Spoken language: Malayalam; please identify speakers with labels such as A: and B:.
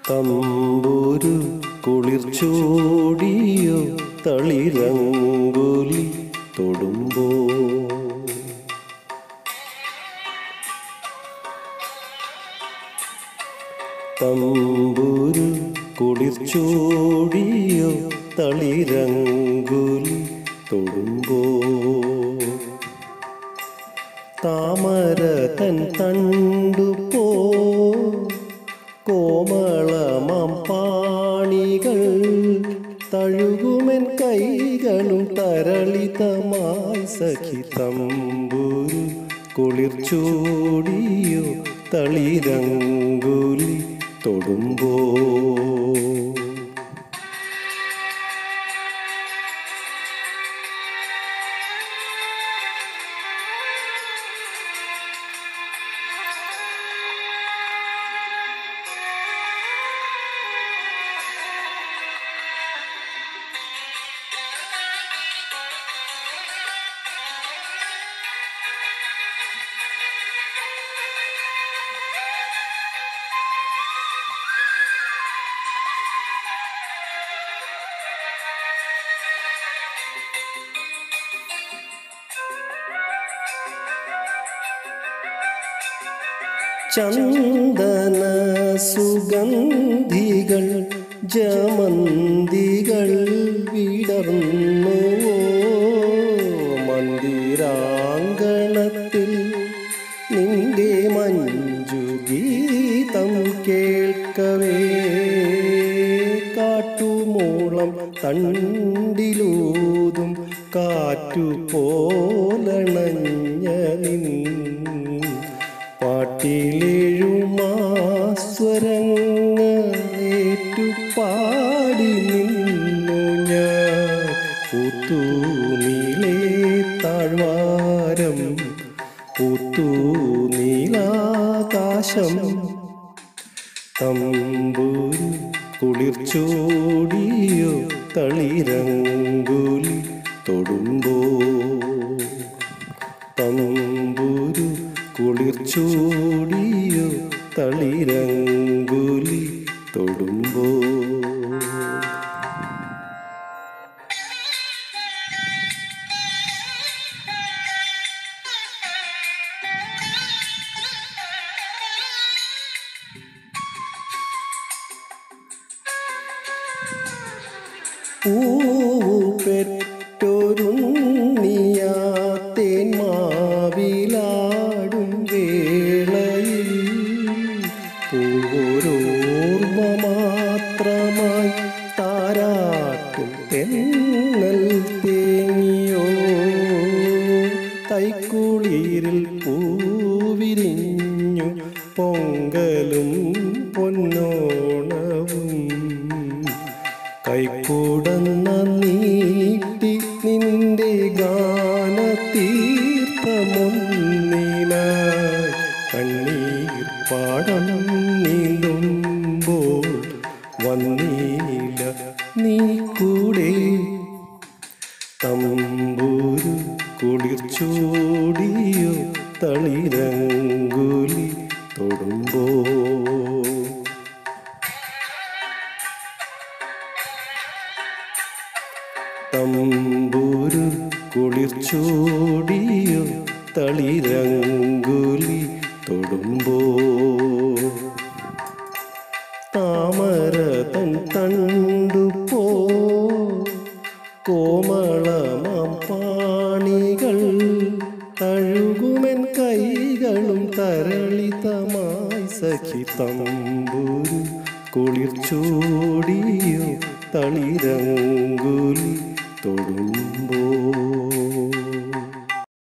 A: തമ്പൂരു കുളിർച്ചോടിയോ തളിരങ്കുലി തൊടുമ്പോ തമ്പൂരു കുളിർച്ചോടിയോ തളിരങ്കുലി തൊടുമ്പോ താമര തൻ തണ്ടു പോ കോമളമാം പാണികൾ തഴുകുമെൻ കൈകളും തരളിതമായി സഖി തമ്പൂരു കുളിർച്ചൂടിയോ തളിരങ്കുലി തൊടുമ്പോ ചന്ദന സുഗന്ധികൾ ജമന്തികൾ വിടർന്നു മന്ദിരാങ്കണത്തിൽ നിന്റെ മഞ്ജു ഗീതം കേൾക്കവേ കാട്ടുമൂളം തണ്ടിലൂതും കാറ്റു പോലണഞ്ഞ നിൻ പാട്ടിലെഴുമാസ്വരങ്ങളേറ്റു പാടി നിന്നു ഞാൻ പൂത്തു നീലേ താഴ്വാരം പൂത്തു നീലാകാശം തമ്പൂരു കുളിർച്ചോടിയോ തളിരങ്കുലി തൊടുമ്പോ തമ്പുരു കുളിർച്ചൂടിയോ തളിരങ്കുലി തൊടുമ്പോ പൂവു പെറ്റൊരുണ്ണിയാത്തേൻ മാവിലാടും വേളയിൽ പൂവോരോർമ്മ മാത്രമായി താരാട്ടും തെന്നൽ തേങ്ങിയോ തൈക്കുളിരിൽ പൂവിരിഞ്ഞു പൊങ്കലും പൊന്നോണവും കൈക്കൂടന്ന നീട്ടി നിന്റെ ഗാനതീർത്ഥമൊന്നിനായി കണ്ണീർ പാടം നീന്തുമ്പോൾ വന്നീല നീ കൂടെ തമ്പൂരു കുളിർച്ചൂടിയോ തളിരങ്കുലി തൊടുമ്പോ തമ്പൂരു കുളിർച്ചൂടിയോ തളിരങ്കുലി തൊടുമ്പോ താമര തൻ തണ്ടു പോ കോമളമാം പാണികൾ തഴുകുമെൻ കൈകളും തരളിതമായി സഖി തമ്പൂരു കുളിർച്ചൂടിയോ തളിരങ്കുലി തൊടുമ്പോ